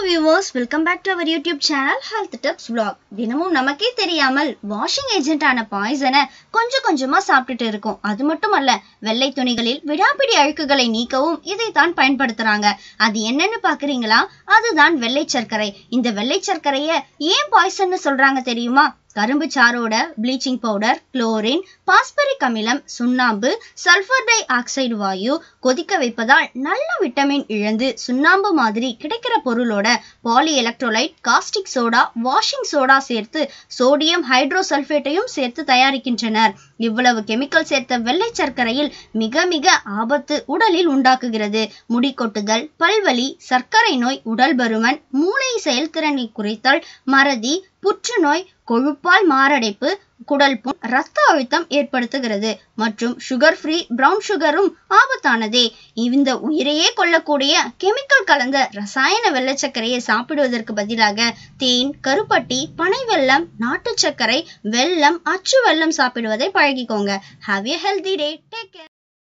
viewers welcome back to our YouTube channel health tips vlog தினமும் நமக்கே தெரியாமல் washing ஏஜென்ட்டான பாய்சனை கொஞ்சம் கொஞ்சமா சாப்பிட்டுட்டு இருக்கோம் அது மட்டுமல்ல வெள்ளை துணிகளில் விடாப்பிடி அழுக்குகளை நீக்கவும் இதைத்தான் பயன்படுத்துறாங்க அது என்னன்னு பாக்குறீங்களா அதுதான் வெள்ளை சர்க்கரை இந்த வெள்ளை சர்க்கரைய ஏன் பாய்சன்னு சொல்றாங்க தெரியுமா கரும்பு சாரோட ப்ளீச்சிங் பவுடர் குளோரின் பாஸ்பரிக் அமிலம் சுண்ணாம்பு சல்ஃபர் டை ஆக்சைடு வாயு கொதிக்க வைப்பதால் நல்ல விட்டமின் இழந்து சுண்ணாம்பு மாதிரி கிடைக்கிற பொருளோட poly electrolyte caustic soda washing soda சேர்த்து சோடியம் ஹைட்ரோசல்ஃபேட்டையும் சேர்த்து தயாரிக்கின்றனர் இவ்வளவு கெமிக்கல் சேர்த்த வெள்ளை சர்க்கரையில் மிக மிக ஆபத்து உடலில் உண்டாக்குகிறது முடி கொட்டுதல் பல்வலி சர்க்கரை நோய் உடல் பருமன் மூளை செயல்திறனை குறைத்தல் மறதி புற்றுநோய் கொழுப்பால் மாரடைப்பு குடல் புண் ரத்த அழுத்தம் ஏற்படுத்துகிறது மற்றும் சுகர் ஃப்ரீ பிரவுன் சுகரும் ஆபத்தானதே இந்த உயிரையே கொல்லக்கூடிய கெமிக்கல் கலந்த ரசாயன வெள்ளச்சர்க்கரையை சாப்பிடுவதற்கு பதிலாக தேன் கருப்பட்டி பனை வெல்லம் நாட்டு சர்க்கரை வெல்லம் அச்சு வெல்லம் சாப்பிடுவதை பழகிக்கோங்க have a healthy day take care